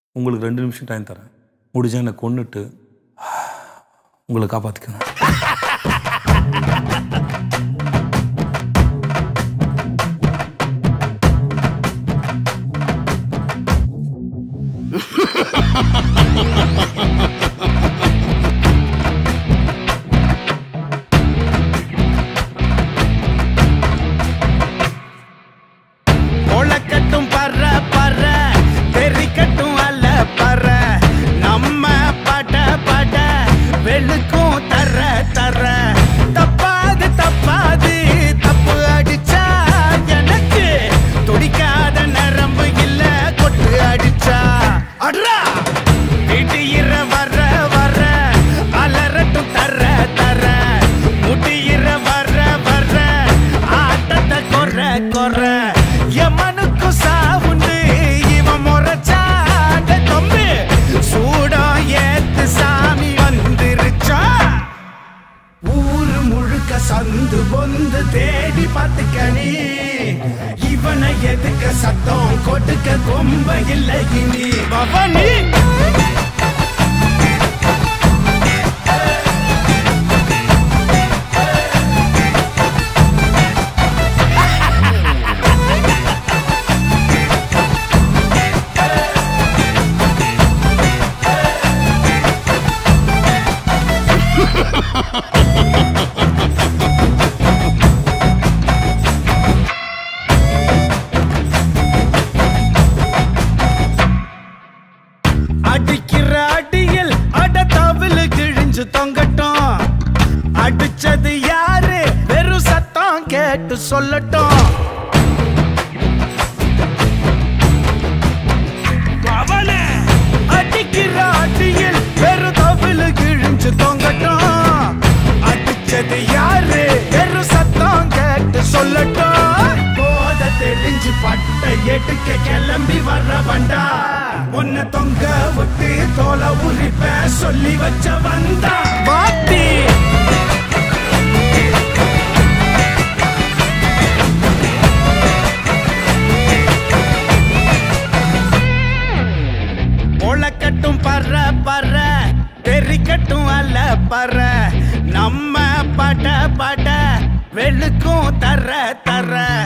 உங்களுக்கு ரெண்டு நிமிஷம் டைம் தரேன் முடிஞ்சா என்னை கொன்னுட்டு உங்களை காப்பாற்றிக்கணும் முளைக்கட்டும் பற பற தெரிக்கட்டும் அல்ல பற நம்ம பட பட வெளுக்கும் தர தர தப்பாது தப்பாது தப்பு அடிச்சா எனக்கு துடிக்காத நரம்பு இல்ல கொட்டு அடிச்சா அட்ரா திடீர வர வர அலரட்டும் தர தர முடியிற வர வர ஆட்டத்தை கொற கொற எமனுக்கு சாவுண்டு இவன் முறைச்சாட தொம்பு சூடம் ஏத்து சாமி வந்துருச்சா ஊரு முழுக்க சந்து பொந்து தேடி பார்த்துக்கணி இவனை எதுக்க சத்தம் கொடுக்க கொம்ப இல்லை இனி பவனி அடிக்கிற அடியில் அட தவிழு கிழிஞ்சு தொங்கட்டும் அடிச்சது யாரு வெறும் சத்தம் கேட்டு சொல்லட்டும் அவனே அடிக்கிற அடியில் வெறும் தவிழு கிழிஞ்சு தொங்கட்டும் அடிச்சது யாரு வெறும் சத்தம் கேட்டு சொல்லட்டும் போத தெளிஞ்சு பட்ட எடுக்க கிளம்பி வர்ற வண்டா உன்னை தொங்க விட்டு தோலை உரிப்ப சொல்லி வச்ச வந்தா வாத்தி முளைக்கட்டும் பற பற தெரிக்கட்டும் அல்ல பற நம்ம பட பட வெளுக்கும் தர தர